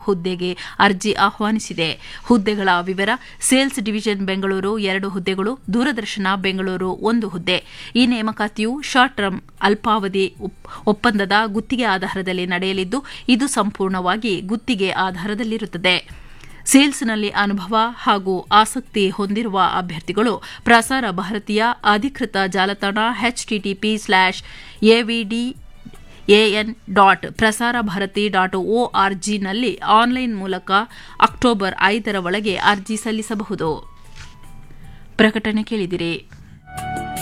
ಹುದ್ದೆಗೆ ಅರ್ಜಿ ಆಹ್ವಾನಿಸಿದೆ ಹುದ್ದೆಗಳ ವಿವರ ಸೇಲ್ಸ್ ಡಿವಿಷನ್ ಬೆಂಗಳೂರು ಎರಡು ಹುದ್ದೆಗಳು ದೂರದರ್ಶನ ಬೆಂಗಳೂರು ಒಂದು ಹುದ್ದೆ ಈ ನೇಮಕಾತಿಯು ಶಾರ್ಟ್ ಟರ್ಮ್ ಅಲ್ಪಾವಧಿ ಒಪ್ಪಂದದ ಗುತ್ತಿಗೆ ಆಧಾರದಲ್ಲಿ ನಡೆಯಲಿದ್ದು ಇದು ಸಂಪೂರ್ಣವಾಗಿ ಗುತ್ತಿಗೆ ಆಧಾರದಲ್ಲಿರುತ್ತದೆ ಸೇಲ್ಸ್ನಲ್ಲಿ ಅನುಭವ ಹಾಗೂ ಆಸಕ್ತಿ ಹೊಂದಿರುವ ಅಭ್ಯರ್ಥಿಗಳು ಪ್ರಸಾರ ಭಾರತೀಯ ಅಧಿಕೃತ ಜಾಲತಾಣ HTTP slash AVD AN dot Prasar Bharati dot ಒಆರ್ಜಿನಲ್ಲಿ ಆನ್ಲೈನ್ ಮೂಲಕ ಅಕ್ಟೋಬರ್ ಐದರ ಒಳಗೆ ಅರ್ಜಿ ಸಲ್ಲಿಸಬಹುದು ಪ್ರಕಟಣೆ ಕೇಳಿದಿರಿ